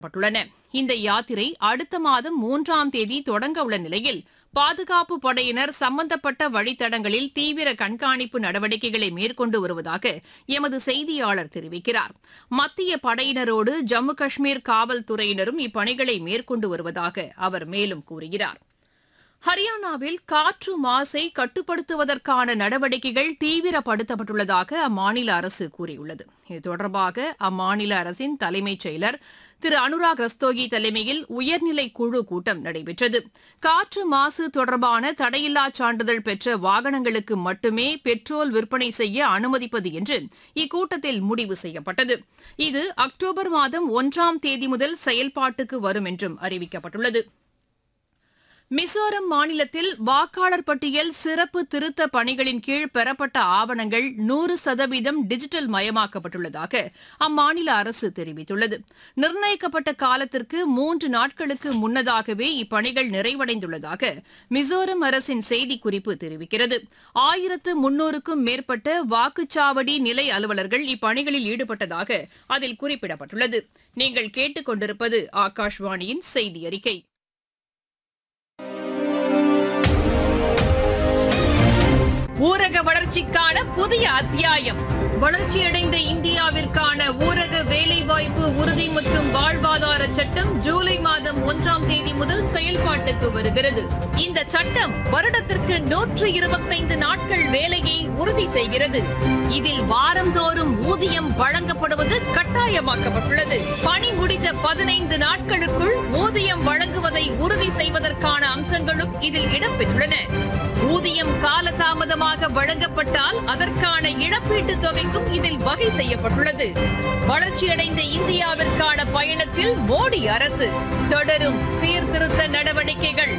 பட்டுள்ளன இந்த யாத்திரை அடுத்த மாதம் மூன்றாம் தேதி தொடங்க உள்ள நிலையில் பாதுகாப்பு படையினர் சம்பந்தப்பட்ட வழித்தடங்களில் தீவிர கண்காணிப்பு நடவடிக்கைகளை மேற்கொண்டு வருவதாக எமது செய்தியாளர் தெரிவிக்கிறார் மத்திய படையினரோடு ஜம்மு காஷ்மீர் காவல்துறையினரும் இப்பணிகளை மேற்கொண்டு வருவதாக அவர் மேலும் கூறுகிறார் ஹரியானாவில் காற்று மாசை கட்டுப்படுத்துவதற்கான நடவடிக்கைகள் தீவிரப்படுத்தப்பட்டுள்ளதாக அம்மாநில அரசு கூறியுள்ளது இது தொடர்பாக அம்மாநில அரசின் தலைமைச் செயலர் திரு அனுராக் ரஸ்தோகி தலைமையில் உயர்நிலை குழு கூட்டம் நடைபெற்றது காற்று மாசு தொடர்பான தடையில்லா சான்றிதழ் பெற்ற வாகனங்களுக்கு மட்டுமே பெட்ரோல் விற்பனை செய்ய அனுமதிப்பது என்று இக்கூட்டத்தில் முடிவு செய்யப்பட்டது இது அக்டோபர் மாதம் ஒன்றாம் தேதி முதல் செயல்பாட்டுக்கு வரும் என்றும் அறிவிக்கப்பட்டுள்ளது மிசோரம் மாநிலத்தில் வாக்காளர் பட்டியல் சிறப்பு திருத்த பணிகளின் கீழ் பெறப்பட்ட ஆவணங்கள் நூறு சதவீதம் டிஜிட்டல் மயமாக்கப்பட்டுள்ளதாக அம்மாநில அரசு தெரிவித்துள்ளது நிர்ணயிக்கப்பட்ட காலத்திற்கு மூன்று நாட்களுக்கு முன்னதாகவே இப்பணிகள் நிறைவடைந்துள்ளதாக மிசோரம் அரசின் செய்திக்குறிப்பு தெரிவிக்கிறது ஆயிரத்து முன்னூறுக்கும் மேற்பட்ட வாக்குச்சாவடி நிலை அலுவலர்கள் இப்பணிகளில் ஈடுபட்டதாக அதில் குறிப்பிடப்பட்டுள்ளது நீங்கள் கேட்டுக்கொண்டிருப்பது ஆகாஷ்வாணியின் செய்தி அறிக்கை ஊரக வளர்ச்சிக்கான புதிய அத்தியாயம் வளர்ச்சியடைந்த இந்தியாவிற்கான ஊரக வேலைவாய்ப்பு உறுதி மற்றும் வாழ்வாதார சட்டம் ஜூலை மாதம் ஒன்றாம் தேதி முதல் செயல்பாட்டுக்கு வருகிறது இந்த சட்டம் வருடத்திற்கு நூற்று இருபத்தைந்து நாட்கள் வேலையை உறுதி செய்கிறது இதில் வாரந்தோறும் ஊதியம் வழங்கப்படுவது கட்டாயமாக்கப்பட்டுள்ளது பணி முடிந்த பதினைந்து நாட்களுக்குள் ஊதியம் வழங்குவதை உறுதி செய்வதற்கான அம்சங்களும் இதில் இடம்பெற்றுள்ளன ஊதியம் காலதாமதமாக வழங்கப்பட்டால் அதற்கான இழப்பீட்டுத் தொகைக்கும் இதில் வகை செய்யப்பட்டுள்ளது வளர்ச்சியடைந்த இந்தியாவிற்கான பயணத்தில் மோடி அரசு தொடரும் சீர்திருத்த நடவடிக்கைகள்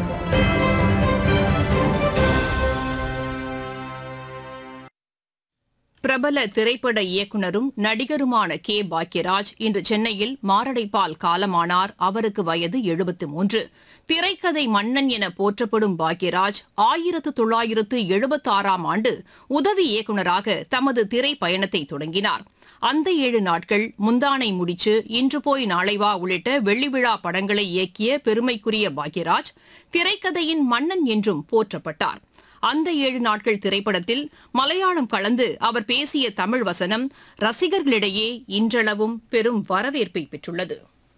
பிரபல திரைப்பட இயக்குனரும் நடிகருமான கே பாக்யராஜ் இன்று சென்னையில் மாரடைப்பால் காலமானார் அவருக்கு வயது எழுபத்து மூன்று திரைக்கதை மன்னன் என போற்றப்படும் பாக்யராஜ் ஆயிரத்து தொள்ளாயிரத்து எழுபத்தாறாம் ஆண்டு உதவி இயக்குநராக தமது திரை பயணத்தை தொடங்கினார் அந்த ஏழு நாட்கள் முந்தானை முடிச்சு இன்று போய் நாளை வா உள்ளிட்ட வெள்ளி விழா படங்களை இயக்கிய பெருமைக்குரிய பாக்யராஜ் திரைக்கதையின் மன்னன் என்றும் போற்றப்பட்டார் அந்த ஏழு நாட்கள் திரைப்படத்தில் மலையாளம் கலந்து அவர் பேசிய தமிழ் வசனம் ரசிகர்களிடையே இன்றளவும் பெரும் வரவேற்பை பெற்றுள்ளது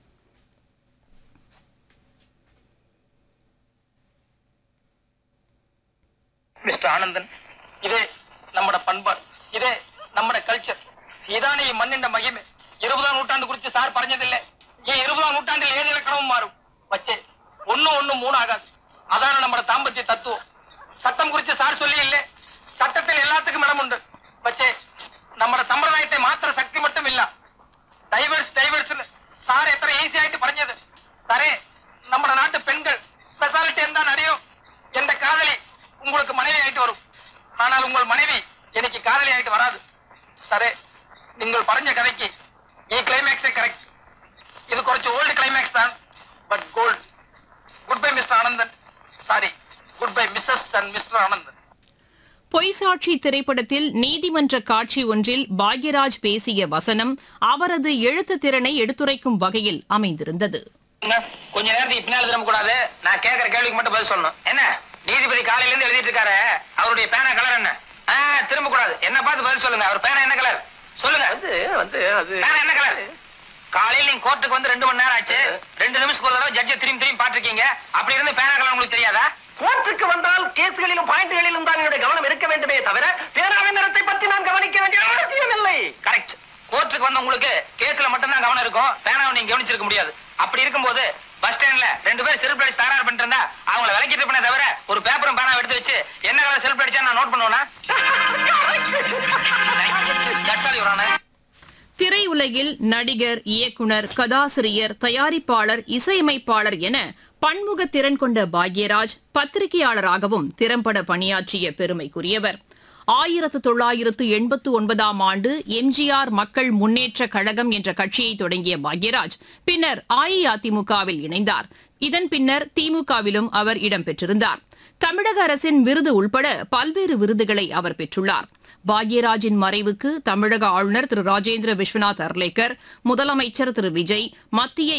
மிஸ்டர் ஆனந்தன் இதே നമ്മുടെ പண்பாട് ഇതേ നമ്മുടെ കൾച്ചർ ഇതാണ് ഈ മണ്ണിന്റെ മഹിമ ഇരുപതാം നൂറ്റാണ്ട് കുറിച്ച് സാർ പറഞ്ഞതില്ലേ ഈ ഇരുപതാം നൂറ്റാണ്ടിൽ ഏത് ഇലക്കണവും മാറും പക്ഷേ ഒന്നും ഒന്നും മൂന്നാകാതെ അതാണ് നമ്മുടെ ദാമ്പത്യ തത്വം சட்டம் குறித்து சார் சொல்லியில்லே சட்டத்தில் எல்லாத்துக்கும் இடமுண்டு പക്ഷേ നമ്മുടെ സമ്പ്രദായത്തെ മാത്ര ശക്തി மட்டும் இல்ல டைவர்ஸ் டைவர்ஸ் சார் எത്ര ஈஸி ஆயிட்டு പറഞ്ഞത് സാറേ നമ്മുടെ നാട്ടു പെൺകൾ ஸ்பெஷாலிட்டி എന്താ അറിയോ എന്റെ കാതലി உங்களுக்கு மனைவி ஆயிட்டு வரும் ஆனால் உங்கள் மனைவி எனக்கு காதலி ஆயிட்டு வராது சரே நீங்கள் പറഞ്ഞ கதைக்கு ഈ ക്ലൈമാക്സേ കറക്റ്റ് ഇത് കുറച്ച് ഓൾഡ് ക്ലൈമാക്സ് தான் but gold good bye Mr Anandan sorry good bye Mrs and Mr Anandan பொய்சாட்சி திரைப்படத்தில் நீதிமன்ற காட்சி ஒன்றில் பாக்யராஜ் பேசிய வசனம் அவரது எழுத்து திறனை எடுத்துரைக்கும் வகையில் அமைந்திருந்தது என்ன, கொஞ்ச நேரத்துக்கு பின்னால திரும்ப கூடாது நான் கேக்குற கேள்விக்கு மட்டும் பதில் சொல்லணும் என்ன நீதிபதி காலையில இருந்து எழுதிட்டு இருக்காரு அவருடைய பேனா கலர் என்ன ஆ, திரும்ப கூடாது என்ன பார்த்து பதில் சொல்லுங்க அவர் பேனா என்ன கலர் சொல்லுங்க அது வந்து அது பேனா என்ன கலர் காலையில நீங்க கோர்ட்டுக்கு வந்து ரெண்டு மணி நேரம் ஆச்சு ரெண்டு நிமிஷத்துக்கு ஒரு தடவை ஜட்ஜை திரும்பி திரும்பி பாத்திருக்கீங்க அப்படி இருந்து பேனா கலர் உங்களுக்கு தெரியாதா கோர்ட்டுக்கு வந்தால் கேஸ்களிலும் பாயிண்ட்களிலும் தான் என்னுடைய கவனம் இருக்க வேண்டுமே தவிர பேனாவின் நிறத்தை பற்றி நான் கவனிக்க வேண்டிய அவசியம் இல்லை கரெக்ட் கோர்ட்டுக்கு வந்த உங்களுக்கு கேஸ்ல மட்டும்தான் கவனம் இருக்கும் பேனாவை நீங்க கவனிச்சிருக்க முடியாது அப்படி இருக்கும்போது பஸ் ஸ்டாண்ட்ல ரெண்டு பேர் செல்ஃப் அடிச்சு தகராறு பண்ணிட்டு இருந்தா அவங்கள விலக்கிட்டு பண்ண தவிர ஒரு பேப்பரும் பேனாவை எடுத்து வச்சு என்ன கலர் செல்ஃப் அடிச்சா நான் நோட் பண்ணுவேனா That's all, Your Honor. திரையுலகில் நடிகர் இயக்குனர் கதாசிரியர் தயாரிப்பாளர் இசையமைப்பாளர் என பன்முக திறன் கொண்ட பாக்யராஜ் பத்திரிகையாளராகவும் திறம்பட பணியாற்றிய பெருமைக்குரியவர் ஆயிரத்து தொள்ளாயிரத்து எண்பத்து ஒன்பதாம் ஆண்டு எம்ஜிஆர் மக்கள் முன்னேற்ற கழகம் என்ற கட்சியை தொடங்கிய பாக்யராஜ் பின்னர் அஇஅதிமுகவில் இணைந்தார் இதன் பின்னர் திமுகவிலும் அவர் இடம்பெற்றிருந்தார் தமிழக அரசின் விருது உள்பட பல்வேறு விருதுகளை அவர் பெற்றுள்ளார் பாக்யராஜின் மறைவுக்கு தமிழக ஆளுநர் திரு ராஜேந்திர விஸ்வநாத் அர்லேக்கர் முதலமைச்சர் திரு விஜய் மத்திய